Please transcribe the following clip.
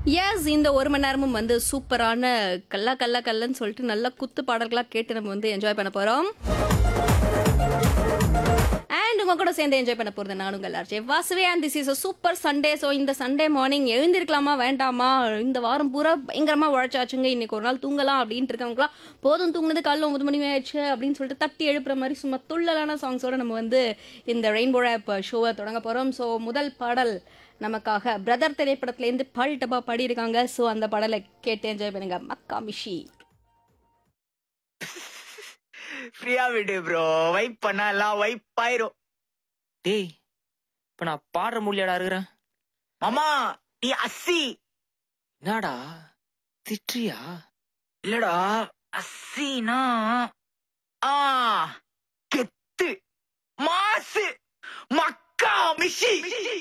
S இந்த ஒரு மணி நேரமும் வந்து சூப்பரான கல்லா கல்லா கல்லன்னு சொல்லிட்டு நல்ல குத்து பாடல்களா கேட்டு நம்ம வந்து என்ஜாய் பண்ண போறோம் அண்ட் உங்க கூட சேர்ந்து என்ஜாய் பண்ண போறது நானும் உங்கள் ஆர்ஜே வாசுவே and this is a super Sunday so இந்த சண்டே மார்னிங் எழுந்திருக்கலாமா வேண்டாமா இந்த வாரம் பூரா பயங்கரமா உழைச்சாச்சுங்க இன்னைக்கு ஒரு நாள் தூங்கலாம் அப்படின்ட்டு இருக்கவங்களாம் போதும் தூங்குனது காலைல ஒன்பது மணி ஆயிடுச்சு அப்படின்னு சொல்லிட்டு தட்டி எழுப்புற மாதிரி சும்மா துள்ளலான சாங்ஸோட நம்ம வந்து இந்த ரெயின்போ ஆப் ஷோவை தொடங்க போறோம் ஸோ முதல் பாடல் நமக்காக பிரதர் திரைப்படத்துலேருந்து பால் டப்பா பாடியிருக்காங்க ஸோ அந்த பாடலை கேட்டு என்ஜாய் பண்ணுங்க மக்கா மிஷி ஃப்ரீயா விடு ப்ரோ வைப் பண்ணா எல்லாம் வைப் ஆயிரும் டேய் இப்ப நான் பாடுற முடியாடா இருக்கிறேன் மாமா நீ அஸ்ஸி என்னடா திட்டுறியா இல்லடா அஸ்ஸினா ஆ கெத்து மாசு மக்கா மிஷி